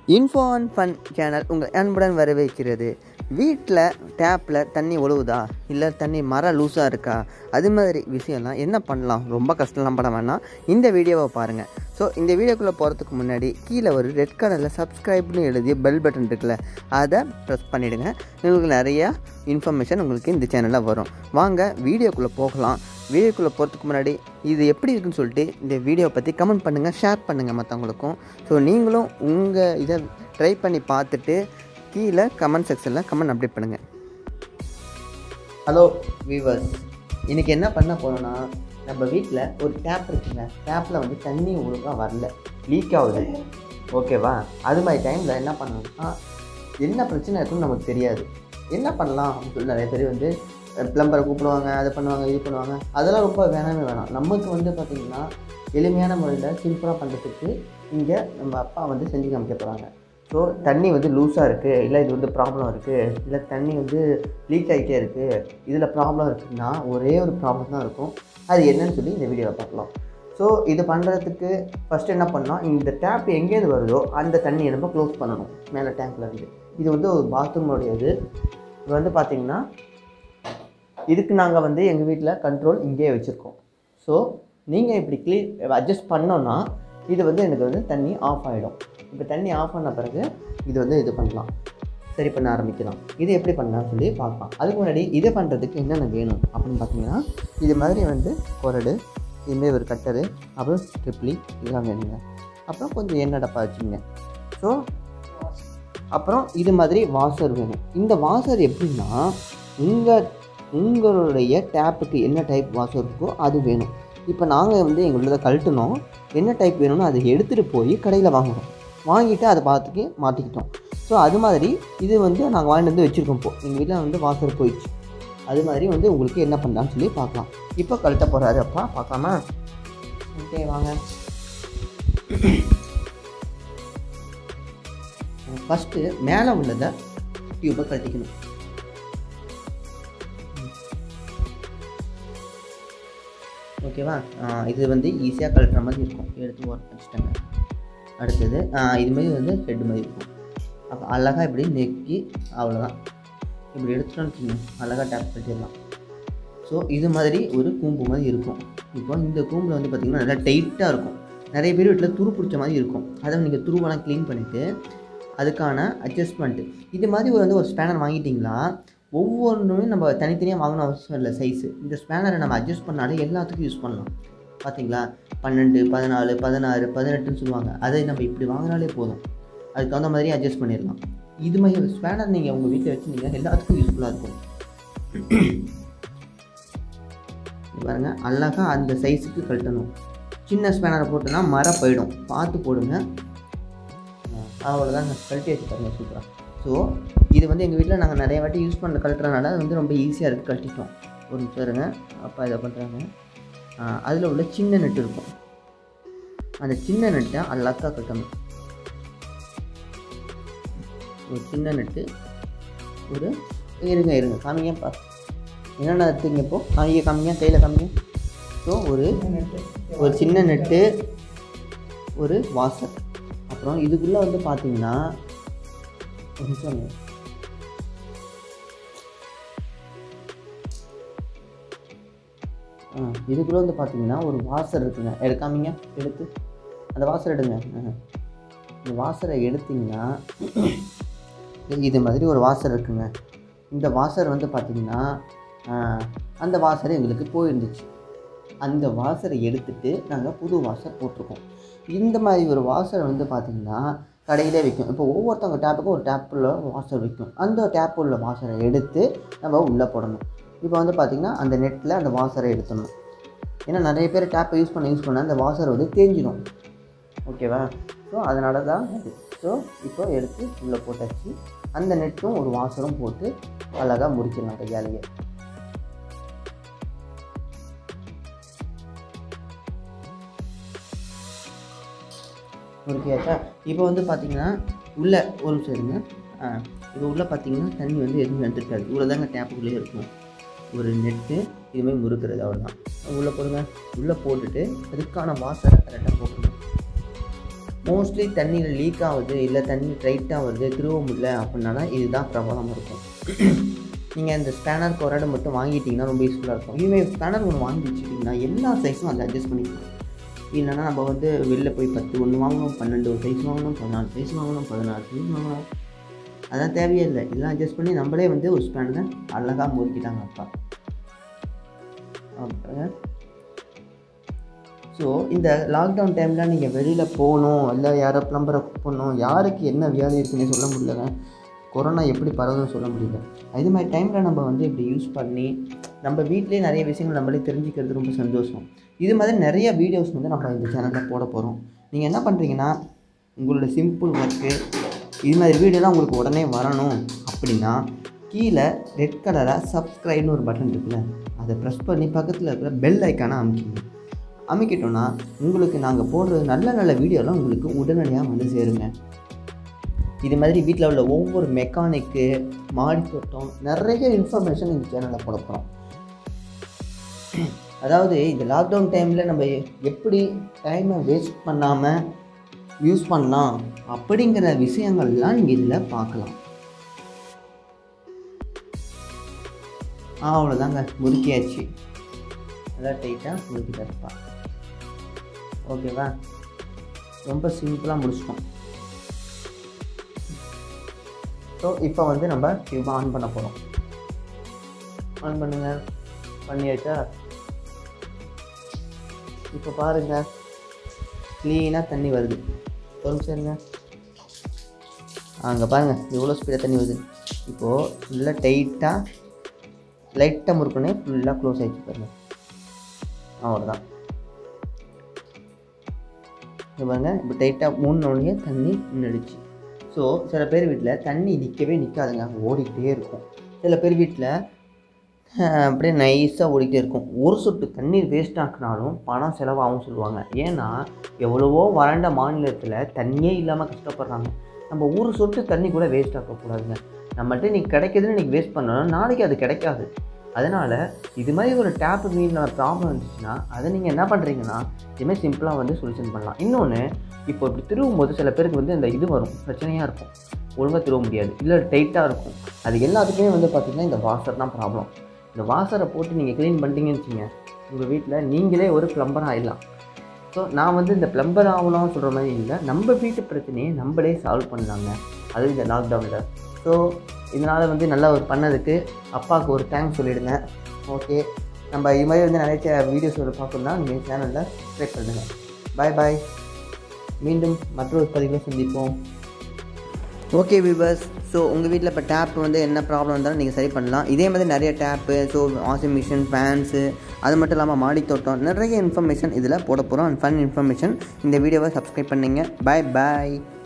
info and fun channel உங்கள் அன்புடன் வரவேற்கிறது வீட்டில் டேப்பில் தண்ணி ஒழுகுதா இல்லை தண்ணி மரம் லூஸாக இருக்கா அது மாதிரி விஷயம்லாம் என்ன பண்ணலாம் ரொம்ப கஷ்டம்லாம் பட வேணாம் இந்த வீடியோவை பாருங்கள் ஸோ இந்த வீடியோக்குள்ளே போகிறதுக்கு முன்னாடி கீழே ஒரு ரெட் கலரில் சப்ஸ்கிரைப்னு எழுதிய பெல் பட்டன் இருக்குல்ல அதை ப்ரெஸ் பண்ணிவிடுங்க உங்களுக்கு நிறையா இன்ஃபர்மேஷன் உங்களுக்கு இந்த சேனலில் வரும் வாங்க வீடியோக்குள்ளே போகலாம் வீடியோக்குள்ளே போகிறதுக்கு முன்னாடி இது எப்படி இருக்குன்னு சொல்லிட்டு இந்த வீடியோவை பற்றி கமெண்ட் பண்ணுங்கள் ஷேர் பண்ணுங்கள் மற்றவங்களுக்கும் ஸோ நீங்களும் உங்கள் இதை ட்ரை பண்ணி பார்த்துட்டு கீழே கமெண்ட் செக்ஷனில் கமெண்ட் அப்டேட் பண்ணுங்கள் ஹலோ வீவர்ஸ் இன்றைக்கி என்ன பண்ண போகிறோன்னா நம்ம வீட்டில் ஒரு டேப் இருக்குங்க டேப்பில் வந்து தண்ணி ஒழுங்காக வரல லீக் ஆகுது ஓகேவா அது மாதிரி டைமில் என்ன பண்ணணும்னா என்ன பிரச்சனை இருக்குன்னு நமக்கு தெரியாது என்ன பண்ணலாம் அப்படின்னு சொல்லி நிறைய பேர் வந்து ப்ளம்பரை கூப்பிடுவாங்க அதை பண்ணுவாங்க இது பண்ணுவாங்க அதெல்லாம் ரொம்ப வேணாமே வேணாம் நமக்கு வந்து பார்த்திங்கன்னா எளிமையான முறையில் சிம்பிளாக பண்ணுறதுக்கு இங்கே நம்ம அப்பா வந்து செஞ்சு காமிக்க போகிறாங்க ஸோ தண்ணி வந்து லூஸாக இருக்குது இல்லை இது வந்து ப்ராப்ளம் இருக்குது இல்லை தண்ணி வந்து லீக் ஆகிட்டே இருக்குது இதில் ப்ராப்ளம் இருக்குன்னா ஒரே ஒரு ப்ராப்ளம் தான் இருக்கும் அது என்னன்னு சொல்லி இந்த வீடியோவில் பார்க்கலாம் ஸோ இது பண்ணுறதுக்கு ஃபஸ்ட்டு என்ன பண்ணோம் இந்த டேப் எங்கேருந்து வருதோ அந்த தண்ணியை நம்ம க்ளோஸ் பண்ணணும் மேலே டேங்க்ல இருந்து இது வந்து ஒரு பாத்ரூமோடையது இது வந்து பார்த்திங்கன்னா இதுக்கு நாங்கள் வந்து எங்கள் வீட்டில் கண்ட்ரோல் இங்கேயே வச்சுருக்கோம் ஸோ நீங்கள் இப்படி க்ளீன் அட்ஜஸ்ட் பண்ணோன்னா இது வந்து எனக்கு வந்து தண்ணி ஆஃப் ஆகிடும் இப்போ தண்ணி ஆஃப் பண்ண பிறகு இது வந்து இது பண்ணலாம் சரி பண்ண ஆரம்பிக்கலாம் இது எப்படி பண்ணலாம்னு சொல்லி பார்க்கலாம் அதுக்கு முன்னாடி இதை பண்ணுறதுக்கு என்னென்ன வேணும் அப்படின்னு பார்த்தீங்கன்னா இது மாதிரி வந்து கொரடு இதுமாரி ஒரு கட்டரு அப்புறம் ஸ்ட்ரிப்லி இதெல்லாம் வேணுங்க அப்புறம் கொஞ்சம் எண்ணெய் டப்பா வச்சுங்க ஸோ அப்புறம் இது மாதிரி வாஷர் வேணும் இந்த வாஷர் எப்படின்னா உங்கள் உங்களுடைய டேப்புக்கு என்ன டைப் வாஷர் இருக்கோ அது வேணும் இப்போ நாங்கள் வந்து எங்களோட கழட்டினோம் என்ன டைப் வேணும்னு அதை எடுத்துகிட்டு போய் கடையில் வாங்குகிறோம் வாங்கிட்டு அதை பார்த்துக்கு மாட்டிக்கிட்டோம் ஸோ அது மாதிரி இது வந்து நாங்கள் வாங்கிட்டு வந்து வச்சுருக்கோம் இப்போ எங்கள் வீட்டில் வந்து வாஷர் போயிடுச்சு அது மாதிரி வந்து உங்களுக்கு என்ன பண்ணலான்னு சொல்லி பார்க்கலாம் இப்போ கழட்ட போகிறாரு அப்பா பார்க்காம ஓகே வாங்க ஃபஸ்ட்டு மேலே உள்ளதை டியூப்பை கழட்டிக்கணும் ஓகேவா இது வந்து ஈஸியாக கழட்டுற மாதிரி இருக்கும் எடுத்து ஒர்க் வச்சுட்டாங்க அடுத்தது இது மாதிரி வந்து ஹெட் மாதிரி இருக்கும் அப்போ அழகாக இப்படி நெக்கி அவ்வளோதான் இப்படி எடுத்துட்டோன்னு வச்சுக்கோங்க அழகாக டேப் கட்டிடலாம் ஸோ இது மாதிரி ஒரு கூம்பு மாதிரி இருக்கும் இப்போ இந்த கூம்பில் வந்து பார்த்திங்கன்னா நல்லா டைட்டாக இருக்கும் நிறைய பேர் வீட்டில் துரு பிடிச்ச மாதிரி இருக்கும் அதை நீங்கள் துருவெல்லாம் க்ளீன் பண்ணிவிட்டு அதுக்கான அட்ஜஸ்ட்மெண்ட்டு இது மாதிரி வந்து ஒரு ஸ்பேனர் வாங்கிட்டிங்களா ஒவ்வொன்றுமே நம்ம தனித்தனியாக வாங்கணும் அவசியம் இல்லை சைஸு இந்த ஸ்பேனரை நம்ம அட்ஜஸ்ட் பண்ணாலே எல்லாத்துக்கும் யூஸ் பண்ணலாம் பார்த்தீங்களா பன்னெண்டு பதினாலு பதினாறு பதினெட்டுன்னு சொல்லுவாங்க அதை நம்ம இப்படி வாங்கினாலே போதும் அதுக்கு தகுந்த மாதிரி அட்ஜஸ்ட் பண்ணிடலாம் இது மாதிரி ஸ்பேனர் நீங்கள் உங்கள் வீட்டில் வச்சுருந்தீங்க எல்லாத்துக்கும் யூஸ்ஃபுல்லாக இருக்கும் பாருங்கள் அழகாக அந்த சைஸுக்கு கழட்டணும் சின்ன ஸ்பேனரை போட்டோன்னா மரம் போயிடும் பார்த்து போடுங்க அவ்வளோதாங்க கழட்டி வச்சு பாருங்கள் சூப்பராக ஸோ இது வந்து எங்கள் வீட்டில் நாங்கள் நிறைய வாட்டி யூஸ் பண்ண கழட்டுறதுனால அது வந்து ரொம்ப ஈஸியாக இருக்குது கழட்டிட்டோம் ஒரு நிமிஷம் இருங்க அப்பா இதை பண்ணுறாங்க அதில் உள்ள சின்ன நெட்டு இருக்கும் அந்த சின்ன நெட்டை அழகாக கட்டணும் ஒரு சின்ன நெட்டு ஒரு இருங்க இருங்க காமிங்கப்பா என்னென்ன எடுத்துங்க இப்போ காமிங்க காமிங்க கையில் காமிங்க ஸோ ஒரு ஒரு சின்ன நெட்டு ஒரு வாசர் அப்புறம் இதுக்குள்ளே வந்து பார்த்தீங்கன்னா ஒரு நிமிஷம் ஆ இதுக்குள்ளே வந்து பார்த்தீங்கன்னா ஒரு வாசர் இருக்குங்க எடுக்காமீங்க எடுத்து அந்த வாசர் எடுங்க இந்த வாசரை எடுத்திங்கன்னா இது மாதிரி ஒரு வாசர் இருக்குங்க இந்த வாசர் வந்து பார்த்திங்கன்னா அந்த வாசர் எங்களுக்கு போயிருந்துச்சு அந்த வாசரை எடுத்துகிட்டு நாங்கள் புது வாசர் போட்டிருக்கோம் இந்த மாதிரி ஒரு வாசர் வந்து பார்த்திங்கன்னா கடையிலே விற்கும் இப்போ ஒவ்வொருத்தவங்க டேப்புக்கும் ஒரு டேப்பில் வாஷர் விற்கும் அந்த டேப் உள்ள வாஷரை எடுத்து நம்ம உள்ளே போடணும் இப்போ வந்து பார்த்திங்கன்னா அந்த நெட்டில் அந்த வாஷரை எடுத்துடணும் ஏன்னா நிறைய பேர் டேப்பை யூஸ் பண்ண யூஸ் பண்ண அந்த வாஷர் வந்து தேஞ்சிடும் ஓகேவா ஸோ அதனால தான் இது ஸோ இப்போ எடுத்து உள்ளே போட்டாச்சு அந்த நெட்டும் ஒரு வாஷரும் போட்டு அழகாக முடிச்சிடலாம் கையாலேயே முடிக்கியாச்சா இப்போ வந்து பார்த்தீங்கன்னா உள்ளே ஒரு நிமிஷம் இருங்க இப்போ உள்ளே பார்த்தீங்கன்னா தண்ணி வந்து எதுவும் எடுத்துருக்காது இவ்வளோ தாங்க டேப்புக்குள்ளேயே இருக்கும் ஒரு நெட்டு இதுமாதிரி முறுக்கிறது அவ்வளோதான் உள்ளே போடுங்க உள்ளே போட்டுட்டு அதுக்கான வாசரை கரெக்டாக போட்டுருங்க மோஸ்ட்லி தண்ணியில் லீக் ஆகுது இல்லை தண்ணி டைட்டாக வருது திருவ முடியல அப்படின்னா இதுதான் பிரபலமாக இருக்கும் நீங்கள் இந்த ஸ்பேனர் கொரடு மட்டும் வாங்கிட்டீங்கன்னா ரொம்ப யூஸ்ஃபுல்லாக இருக்கும் இதுவே ஸ்பேனர் ஒன்று வாங்கி வச்சுட்டிங்கன்னா எல்லா சைஸும் அதில் அட்ஜஸ்ட் பண்ணிக்கலாம் இல்லைன்னா நம்ம வந்து வெளில போய் பத்து ஒன்று வாங்கணும் பன்னெண்டு சைஸ் வாங்கணும் பதினாலு சைஸ் வாங்கணும் பதினாறு சைஸ் வாங்கணும் அதெல்லாம் தேவையே இல்லை இதெல்லாம் அட்ஜஸ்ட் பண்ணி நம்மளே வந்து ஒரு ஸ்பேனரை அழகாக முறுக்கிட்டாங்க அப்பா அப்புறம் ஸோ இந்த லாக்டவுன் டைமில் நீங்கள் வெளியில் போகணும் இல்லை யாரோ ப்ளம்பரை கூப்பிடணும் யாருக்கு என்ன வியாதி இருக்குன்னு சொல்ல முடியலங்க கொரோனா எப்படி பரவுதுன்னு சொல்ல முடியல இது மாதிரி டைமில் நம்ம வந்து இப்படி யூஸ் பண்ணி நம்ம வீட்டிலேயே நிறைய விஷயங்கள் நம்மளே தெரிஞ்சுக்கிறது ரொம்ப சந்தோஷம் இது மாதிரி நிறைய வீடியோஸ் வந்து நம்ம இந்த சேனலில் போட போகிறோம் நீங்கள் என்ன பண்ணுறீங்கன்னா உங்களோட சிம்பிள் ஒர்க்கு இது மாதிரி வீடியோலாம் உங்களுக்கு உடனே வரணும் அப்படின்னா கீழே ரெட் கலராக சப்ஸ்கிரைப்னு ஒரு பட்டன் இருக்குல்ல அதை ப்ரெஸ் பண்ணி பக்கத்தில் இருக்கிற பெல் ஐக்கானை அமைக்கிங்க அமைக்கிட்டோன்னா உங்களுக்கு நாங்கள் போடுற நல்ல நல்ல வீடியோலாம் உங்களுக்கு உடனடியாக வந்து சேருங்க இது மாதிரி வீட்டில் உள்ள ஒவ்வொரு மெக்கானிக்கு மாடி தோட்டம் நிறைய இன்ஃபர்மேஷன் இந்த சேனலில் போட போகிறோம் அதாவது இந்த லாக்டவுன் டைமில் நம்ம எப்படி டைமை வேஸ்ட் பண்ணாமல் யூஸ் பண்ணலாம் அப்படிங்கிற விஷயங்கள்லாம் நீங்கள் இதில் பார்க்கலாம் அவ்வளோதாங்க முறுக்கியாச்சு நல்லா டைட்டாக முறுக்கி தருப்பா ஓகேவா ரொம்ப சிம்பிளாக முடிச்சிட்டோம் ஸோ இப்போ வந்து நம்ம டியூப் ஆன் பண்ண போகிறோம் ஆன் பண்ணுங்க பண்ணியாச்சா இப்போ பாருங்க க்ளீனாக தண்ணி வருது ஒரு நிமிஷம் இருங்க அங்கே பாருங்கள் எவ்வளோ ஸ்பீடாக தண்ணி வருது இப்போது நல்லா டைட்டாக லைட்டாக முறுக்குனே ஃபுல்லாக க்ளோஸ் ஆகிடுச்சு பாருங்க அவ்வளோதான் இது பாருங்க இப்போ டைட்டாக மூணுனோடனே தண்ணி நின்றுடுச்சு ஸோ சில பேர் வீட்டில் தண்ணி நிற்கவே நிற்காதுங்க ஓடிக்கிட்டே இருக்கும் சில பேர் வீட்டில் அப்படியே நைஸாக ஓடிக்கிட்டே இருக்கும் ஒரு சொட்டு தண்ணீர் வேஸ்ட் ஆக்கினாலும் பணம் செலவாகும் சொல்லுவாங்க ஏன்னா எவ்வளவோ வறண்ட மாநிலத்தில் தண்ணியே இல்லாமல் கஷ்டப்படுறாங்க நம்ம ஒரு சொட்டு தண்ணி கூட வேஸ்ட் ஆக்கக்கூடாதுங்க நம்மள்ட்ட இன்னைக்கு கிடைக்குதுன்னு இன்றைக்கி வேஸ்ட் பண்ணணும் நாளைக்கு அது கிடைக்காது அதனால் இது மாதிரி ஒரு டேப் மீனில் ப்ராப்ளம் இருந்துச்சுன்னா அதை நீங்கள் என்ன பண்ணுறீங்கன்னா இதுமாதிரி சிம்பிளாக வந்து சொல்யூஷன் பண்ணலாம் இன்னொன்று இப்போ இப்படி திருவும் போது சில பேருக்கு வந்து இந்த இது வரும் பிரச்சனையாக இருக்கும் ஒழுங்காக திருவ முடியாது இல்லை டைட்டாக இருக்கும் அது எல்லாத்துக்குமே வந்து பார்த்திங்கன்னா இந்த வாஷர் தான் ப்ராப்ளம் இந்த வாஷரை போட்டு நீங்கள் க்ளீன் பண்ணிட்டீங்கன்னு வச்சுங்க உங்கள் வீட்டில் நீங்களே ஒரு ப்ளம்பர் ஆகிடலாம் ஸோ நான் வந்து இந்த ப்ளம்பர் ஆகணும்னு சொல்கிற மாதிரி இல்லை நம்ம வீட்டு பிரச்சனையை நம்மளே சால்வ் பண்ணலாங்க அது இந்த லாக்டவுனில் ஸோ இதனால் வந்து நல்லா ஒரு பண்ணதுக்கு அப்பாவுக்கு ஒரு தேங்க்ஸ் சொல்லிவிடுங்க ஓகே நம்ம இது மாதிரி வந்து நிறைய வீடியோஸ் பார்க்கணுன்னா நீங்கள் சேனலில் சப்ஸ்கிரைப் பண்ணுங்கள் பாய் பாய் மீண்டும் மற்றொரு பதிவில் சந்திப்போம் ஓகே வியூவர்ஸ் ஸோ உங்கள் வீட்டில் இப்போ டேப் வந்து என்ன ப்ராப்ளம் இருந்தாலும் நீங்கள் சரி பண்ணலாம் இதே மாதிரி நிறைய tap so washing machine fans அது மட்டும் இல்லாமல் மாடி தோட்டம் நிறைய இன்ஃபர்மேஷன் இதில் போட போகிறோம் அண்ட் ஃபன் இன்ஃபர்மேஷன் இந்த வீடியோவை சப்ஸ்கிரைப் பண்ணிங்க பாய் பாய்